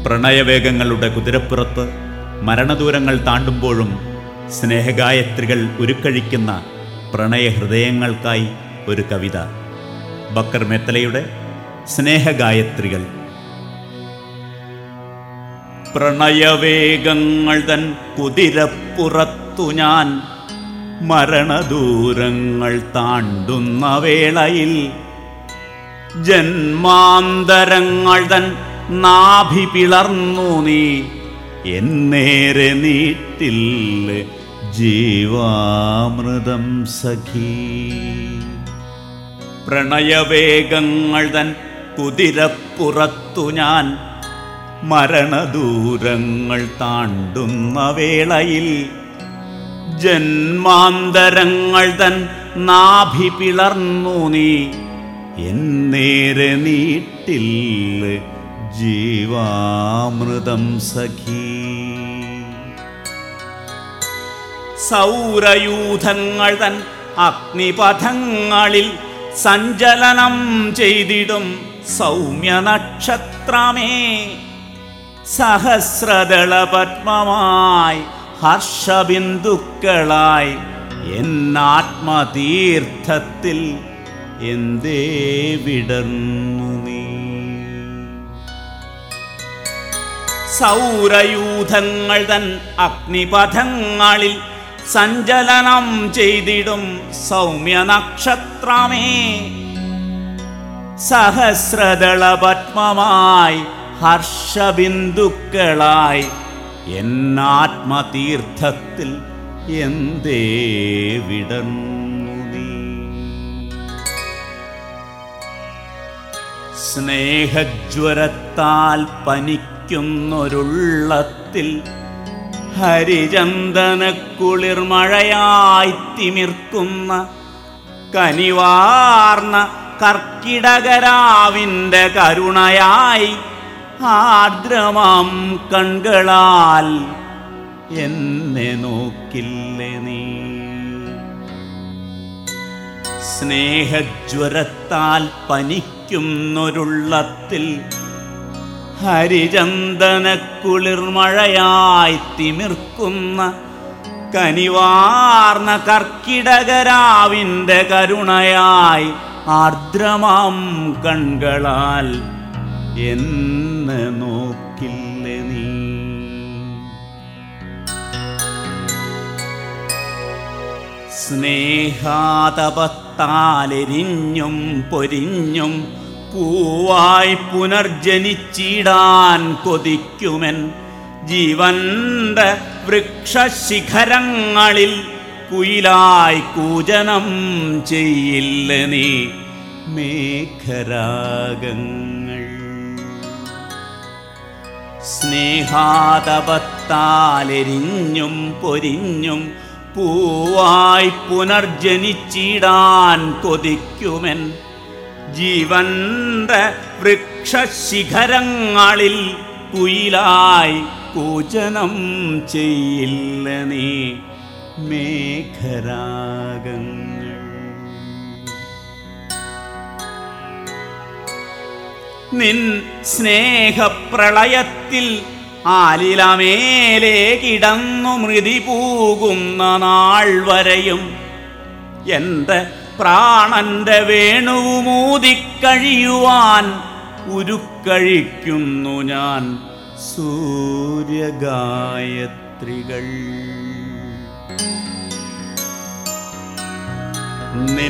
പ്രണയവേഗങ്ങളുടെ കുതിരപ്പുറത്ത് മരണദൂരങ്ങൾ താണ്ടുമ്പോഴും സ്നേഹഗായത്രികൾ ഉരുക്കഴിക്കുന്ന പ്രണയഹൃദയങ്ങൾക്കായി ഒരു കവിത ബക്കർ മെത്തലയുടെ സ്നേഹഗായത്രികൾ പ്രണയവേഗങ്ങൾ തൻ കുതിരപ്പുറത്തു ഞാൻ മരണദൂരങ്ങൾ താണ്ടുന്ന വേളയിൽ ജന്മാന്തരങ്ങൾ തൻ നാഭി പിളർന്നു നീ എന്നേറെ നീട്ടില്ല ജീവാമൃതം സഖീ പ്രണയവേഗങ്ങൾ തൻ കുതിരപ്പുറത്തു ഞാൻ മരണദൂരങ്ങൾ താണ്ടുന്ന വേളയിൽ ജന്മാന്തരങ്ങൾ തൻ നാഭി പിളർന്നു നീ എന്നേറെ നീട്ടില്ല ജീവാമൃതം സഖീ സൗരയൂഥങ്ങൾ തൻ അഗ്നിപഥങ്ങളിൽ സഞ്ചലനം ചെയ്തിടും സൗമ്യ നക്ഷത്രമേ സഹസ്രദള പത്മമായി ഹർഷബിന്ദുക്കളായി എന്നാത്മതീർത്ഥത്തിൽ എന്തേ വിടർന്നു നീ സൗരയൂഥങ്ങൾ തൻ അഗ്നിപഥങ്ങളിൽ സഞ്ചലനം ചെയ്തിടും സൗമ്യ നക്ഷത്രമേ സഹസ്രദള പത്മമായി ഹർഷബിന്ദുക്കളായി എന്നാത്മതീർത്ഥത്തിൽ എന്തേ വിടർന്നു നീ സ്നേഹജ്വരത്താൽ പനിക്കുന്നൊരുള്ളത്തിൽ ഹരിചന്ദന കുളിർമഴയായി തിമിർക്കുന്ന കനിവാർന്ന കർക്കിടകരാവിൻ്റെ കരുണയായി ആർദ്രമാം കൺകളാൽ എന്നെ നോക്കില്ലേ നീ സ്നേഹജ്വരത്താൽ പനിക്കുന്നൊരുള്ളത്തിൽ ഹരിചന്ദന കുളിർമഴയായി തിമിർക്കുന്ന കനിവാർന്ന കർക്കിടകരാവിൻ്റെ കരുണയായി ആർദ്രമാം കൺകളാൽ എന്നെ നോക്കില്ല നീ സ്നേഹാതപത്താലെരിഞ്ഞും പൊരിഞ്ഞും പൂവായി പുനർജനിച്ചിടാൻ കൊതിക്കുമെൻ ജീവന്റെ വൃക്ഷശിഖരങ്ങളിൽ കുയിലായി കൂജനം ചെയ്യില്ല നീ മേഘരാഗങ്ങൾ സ്നേഹാതപത്താലെരിഞ്ഞും പൊരിഞ്ഞും പൂവായി പുനർജനിച്ചിടാൻ കൊതിക്കുമെൻ ജീവന്റെ വൃക്ഷശിഖരങ്ങളിൽ കുയിലായി കൂജനം ചെയ്യില്ല നീ മേഘരാഗങ്ങൾ നിൻ സ്നേഹപ്രളയത്തിൽ ആലിലമേലെ കിടന്നു മൃതി പൂകുന്ന നാൾ വരെയും എൻ്റെ പ്രാണന്റെ വേണുമൂതിക്കഴിയുവാൻ ഉരുക്കഴിക്കുന്നു ഞാൻ സൂര്യഗായത്രികൾ നിൻ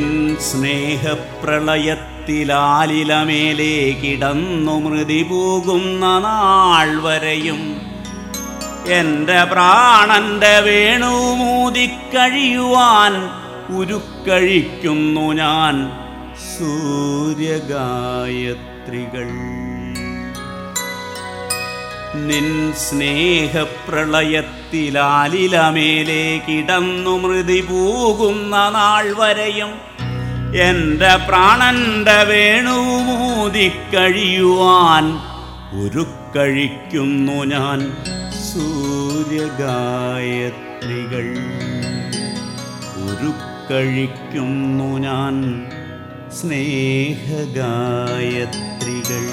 സ്നേഹപ്രളയത്തിലാലിലമേലെ കിടന്നു മൃതി പോകുന്ന നാൾ വരെയും എൻ്റെ പ്രാണന്റെ വേണുമൂതിക്കഴിയുവാൻ ഉരുക്കഴിക്കുന്നു ഞാൻ സൂര്യഗായത്രികൾ നിൻ സ്നേഹപ്രളയത്തിലാലിലമേലെ കിടന്നു മൃതി പൂകുന്ന നാൾ വരെയും എൻ്റെ പ്രാണന്റെ വേണുമൂതിക്കഴിയുവാൻ ഉരുക്കഴിക്കുന്നു ഞാൻ സൂര്യഗായത്രികൾ ഉരുക്കഴിക്കുന്നു ഞാൻ സ്നേഹഗായത്രികൾ